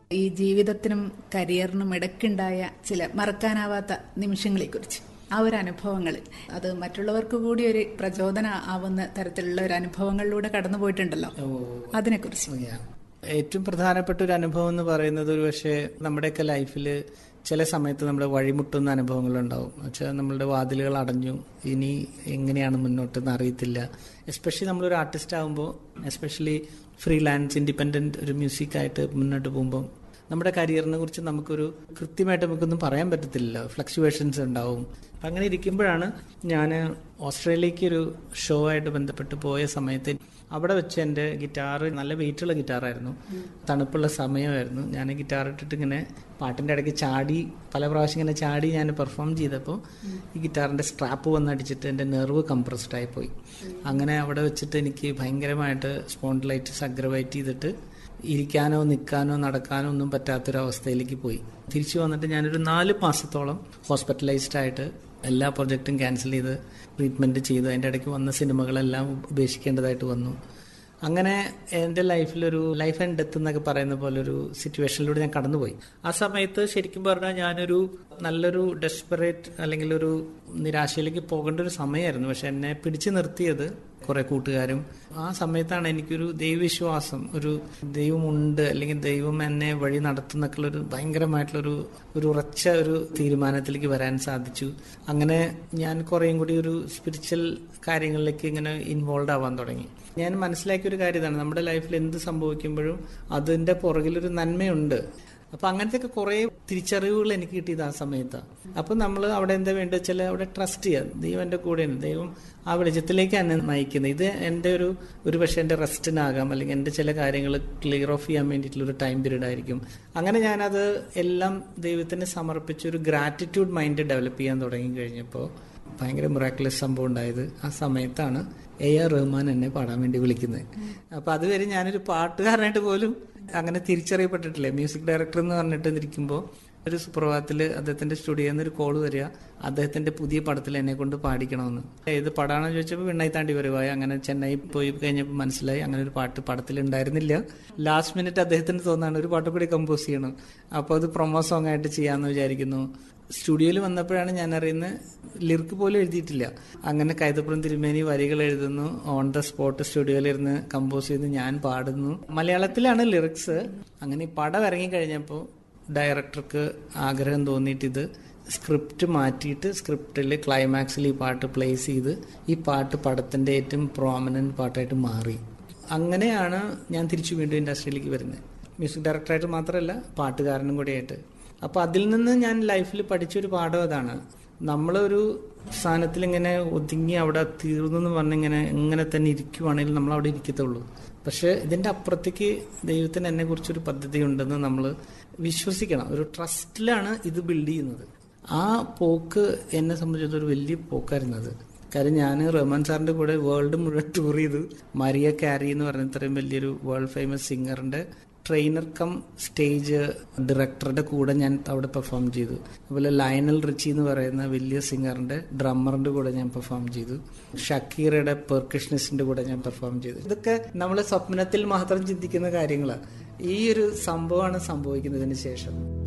ഈ ജീവിതത്തിനും കരിയറിനും ഇടയ്ക്കുണ്ടായ ചില മറക്കാനാവാത്ത നിമിഷങ്ങളെക്കുറിച്ച് ആ ഒരു അനുഭവങ്ങൾ അത് മറ്റുള്ളവർക്ക് കൂടി ഒരു പ്രചോദന ആവുന്ന തരത്തിലുള്ള ഒരു അനുഭവങ്ങളിലൂടെ കടന്നു പോയിട്ടുണ്ടല്ലോ അതിനെക്കുറിച്ച് Yeah. ഏറ്റവും പ്രധാനപ്പെട്ട ഒരു അനുഭവം എന്ന് പറയുന്നത് ഒരു പക്ഷേ നമ്മുടെയൊക്കെ ലൈഫിൽ ചില സമയത്ത് നമ്മൾ വഴിമുട്ടുന്ന അനുഭവങ്ങളുണ്ടാവും വെച്ചാൽ നമ്മളുടെ വാതിലുകൾ അടഞ്ഞു ഇനി എങ്ങനെയാണ് മുന്നോട്ടെന്ന് അറിയത്തില്ല എസ്പെഷ്യലി നമ്മളൊരു ആർട്ടിസ്റ്റ് ആകുമ്പോൾ എസ്പെഷ്യലി ഫ്രീലാൻസ് ഇൻഡിപെൻഡന്റ് ഒരു മ്യൂസിക്കായിട്ട് മുന്നോട്ട് പോകുമ്പോൾ നമ്മുടെ കരിയറിനെ കുറിച്ച് നമുക്കൊരു കൃത്യമായിട്ട് നമുക്കൊന്നും പറയാൻ പറ്റത്തില്ല ഫ്ലക്ച്വേഷൻസ് ഉണ്ടാവും അപ്പം അങ്ങനെ ഇരിക്കുമ്പോഴാണ് ഞാൻ ഓസ്ട്രേലിയക്ക് ഒരു ഷോ ആയിട്ട് ബന്ധപ്പെട്ട് പോയ സമയത്ത് അവിടെ വെച്ച് എൻ്റെ ഗിറ്റാർ നല്ല വെയിറ്റുള്ള ഗിറ്റാറായിരുന്നു തണുപ്പുള്ള സമയമായിരുന്നു ഞാൻ ഗിറ്റാർ ഇട്ടിട്ട് ഇങ്ങനെ പാട്ടിൻ്റെ ഇടയ്ക്ക് ചാടി പല പ്രാവശ്യം ഇങ്ങനെ ചാടി ഞാൻ പെർഫോം ചെയ്തപ്പോൾ ഈ ഗിറ്റാറിൻ്റെ സ്ട്രാപ്പ് വന്നടിച്ചിട്ട് എൻ്റെ നെർവ് കംപ്രസ്ഡ് ആയി പോയി അങ്ങനെ അവിടെ വെച്ചിട്ട് എനിക്ക് ഭയങ്കരമായിട്ട് സ്പോണ്ടിലൈറ്റിസ് അഗ്രവേറ്റ് ചെയ്തിട്ട് ഇരിക്കാനോ നിൽക്കാനോ നടക്കാനോ ഒന്നും പറ്റാത്തൊരവസ്ഥയിലേക്ക് പോയി തിരിച്ചു വന്നിട്ട് ഞാനൊരു നാല് മാസത്തോളം ഹോസ്പിറ്റലൈസ്ഡ് ആയിട്ട് എല്ലാ പ്രൊജക്റ്റും ക്യാൻസൽ ചെയ്ത് ട്രീറ്റ്മെൻറ്റ് ചെയ്തു അതിൻ്റെ ഇടയ്ക്ക് വന്ന സിനിമകളെല്ലാം ഉപേക്ഷിക്കേണ്ടതായിട്ട് വന്നു അങ്ങനെ എൻ്റെ ലൈഫിലൊരു ലൈഫ് ആൻഡ് ഡെത്ത് എന്നൊക്കെ പറയുന്ന പോലെ ഒരു സിറ്റുവേഷനിലൂടെ ഞാൻ കടന്നുപോയി ആ സമയത്ത് ശരിക്കും പറഞ്ഞാൽ ഞാനൊരു നല്ലൊരു ഡെസ്പറേറ്റ് അല്ലെങ്കിൽ ഒരു നിരാശയിലേക്ക് പോകേണ്ട ഒരു സമയമായിരുന്നു പക്ഷെ എന്നെ പിടിച്ചു നിർത്തിയത് കുറെ കൂട്ടുകാരും ആ സമയത്താണ് എനിക്കൊരു ദൈവവിശ്വാസം ഒരു ദൈവമുണ്ട് അല്ലെങ്കിൽ ദൈവം എന്നെ വഴി നടത്തുന്നൊക്കെയുള്ള ഒരു ഭയങ്കരമായിട്ടുള്ളൊരു ഒരു ഉറച്ച ഒരു തീരുമാനത്തിലേക്ക് വരാൻ സാധിച്ചു അങ്ങനെ ഞാൻ കുറേയും കൂടി ഒരു സ്പിരിച്വൽ കാര്യങ്ങളിലേക്ക് ഇങ്ങനെ ഇൻവോൾവ് ആവാൻ തുടങ്ങി ഞാൻ മനസ്സിലാക്കിയ ഒരു കാര്യം ഇതാണ് നമ്മുടെ ലൈഫിൽ എന്ത് സംഭവിക്കുമ്പോഴും അതിന്റെ പുറകിലൊരു നന്മയുണ്ട് അപ്പൊ അങ്ങനത്തെ ഒക്കെ കുറെ തിരിച്ചറിവുകൾ എനിക്ക് കിട്ടിയത് ആ സമയത്താണ് അപ്പൊ നമ്മൾ അവിടെ എന്താ വേണ്ടത് വെച്ചാൽ അവിടെ ട്രസ്റ്റ് ചെയ്യാം ദൈവം എന്റെ കൂടെയാണ് ദൈവം ആ വെളിച്ചത്തിലേക്ക് എന്നെ നയിക്കുന്നത് ഇത് എൻ്റെ ഒരു ഒരു പക്ഷേ എൻ്റെ റെസ്റ്റിനാകാം അല്ലെങ്കിൽ എൻ്റെ ചില കാര്യങ്ങൾ ക്ലിയർ ഓഫ് ചെയ്യാൻ വേണ്ടിയിട്ടുള്ള ഒരു ടൈം പീരീഡ് ആയിരിക്കും അങ്ങനെ ഞാനത് എല്ലാം ദൈവത്തിന് സമർപ്പിച്ച് ഒരു ഗ്രാറ്റിറ്റ്യൂഡ് മൈൻഡ് ഡെവലപ്പ് ചെയ്യാൻ തുടങ്ങി കഴിഞ്ഞപ്പോൾ ഭയങ്കര മിറാക്കുലസ് സംഭവം ഉണ്ടായത് ആ സമയത്താണ് എ ആർ റഹ്മാൻ എന്നെ പാടാൻ വേണ്ടി വിളിക്കുന്നത് അപ്പൊ അതുവരെ ഞാനൊരു പാട്ടുകാരനായിട്ട് പോലും അങ്ങനെ തിരിച്ചറിയപ്പെട്ടിട്ടില്ല മ്യൂസിക് ഡയറക്ടർ എന്ന് പറഞ്ഞിട്ട് ഇരിക്കുമ്പോൾ ഒരു സുപ്രഭാതത്തിൽ അദ്ദേഹത്തിന്റെ സ്റ്റുഡിയോയിൽ നിന്ന് ഒരു കോള് വരിക അദ്ദേഹത്തിന്റെ പുതിയ പടത്തിൽ എന്നെ കൊണ്ട് പാടിക്കണമെന്ന് ഏത് പടാണെന്ന് ചോദിച്ചപ്പോൾ വെണ്ണായി താണ്ടി വരുവായി അങ്ങനെ ചെന്നൈ പോയി കഴിഞ്ഞപ്പോൾ മനസ്സിലായി അങ്ങനെ ഒരു പാട്ട് പടത്തിൽ ഉണ്ടായിരുന്നില്ല ലാസ്റ്റ് മിനിറ്റ് അദ്ദേഹത്തിന് തോന്നാണ് ഒരു പാട്ട് കൂടി കമ്പോസ് ചെയ്യണം അപ്പോൾ അത് പ്രൊമോ സോങ് ആയിട്ട് ചെയ്യാമെന്ന് വിചാരിക്കുന്നു സ്റ്റുഡിയോയിൽ വന്നപ്പോഴാണ് ഞാൻ അറിയുന്നത് ലിറിക്ക് പോലും എഴുതിയിട്ടില്ല അങ്ങനെ കൈതപ്പുറം തിരുമേനി വരികൾ എഴുതുന്നു ഓൺ ദ സ്പോട്ട് സ്റ്റുഡിയോയിലിരുന്ന് കമ്പോസ് ചെയ്ത് ഞാൻ പാടുന്നു മലയാളത്തിലാണ് ലിറിക്സ് അങ്ങനെ ഈ പടം ഇറങ്ങിക്കഴിഞ്ഞപ്പോൾ ഡയറക്ടർക്ക് ആഗ്രഹം തോന്നിയിട്ട് ഇത് സ്ക്രിപ്റ്റ് മാറ്റിയിട്ട് സ്ക്രിപ്റ്റിൽ ക്ലൈമാക്സിൽ ഈ പാട്ട് പ്ലേസ് ചെയ്ത് ഈ പാട്ട് പടത്തിന്റെ ഏറ്റവും പ്രോമിനന്റ് പാട്ടായിട്ട് മാറി അങ്ങനെയാണ് ഞാൻ തിരിച്ചു വീണ്ടും ഇൻഡസ്ട്രിയിലേക്ക് വരുന്നത് മ്യൂസിക് ഡയറക്ടറായിട്ട് മാത്രമല്ല പാട്ടുകാരനും കൂടിയായിട്ട് അപ്പോൾ അതിൽ നിന്ന് ഞാൻ ലൈഫിൽ പഠിച്ചൊരു പാഠം അതാണ് നമ്മളൊരു സ്ഥാനത്തിൽ ഇങ്ങനെ ഒതുങ്ങി അവിടെ തീർന്നു എന്ന് പറഞ്ഞിങ്ങനെ ഇങ്ങനെ തന്നെ ഇരിക്കുവാണെങ്കിൽ നമ്മൾ അവിടെ ഇരിക്കത്തുള്ളൂ പക്ഷെ ഇതിന്റെ അപ്പുറത്തേക്ക് ദൈവത്തിന് എന്നെ കുറിച്ചൊരു പദ്ധതി ഉണ്ടെന്ന് നമ്മൾ വിശ്വസിക്കണം ഒരു ട്രസ്റ്റിലാണ് ഇത് ബിൽഡ് ചെയ്യുന്നത് ആ പോക്ക് എന്നെ സംബന്ധിച്ചിടത്തോളം ഒരു വലിയ പോക്കായിരുന്നു അത് കാര്യം ഞാൻ റഹ്മാൻ സാറിന്റെ കൂടെ വേൾഡ് മുഴുവൻ ടൂർ ചെയ്തു മരിയ കാരി എന്ന് പറഞ്ഞ ഇത്രയും വലിയൊരു വേൾഡ് ഫേമസ് സിംഗറിന്റെ ട്രെയിനർ കം സ്റ്റേജ് ഡയറക്ടറുടെ കൂടെ ഞാൻ അവിടെ പെർഫോം ചെയ്തു അതുപോലെ ലയനൽ റിച്ചി എന്ന് പറയുന്ന വലിയ സിംഗറിന്റെ ഡ്രമ്മറിന്റെ കൂടെ ഞാൻ പെർഫോം ചെയ്തു ഷക്കീറയുടെ പെർക്കഷനിസ്റ്റിന്റെ കൂടെ ഞാൻ പെർഫോം ചെയ്തു ഇതൊക്കെ നമ്മൾ സ്വപ്നത്തിൽ മാത്രം ചിന്തിക്കുന്ന കാര്യങ്ങളാണ് ഈ ഒരു സംഭവമാണ് സംഭവിക്കുന്നതിന് ശേഷം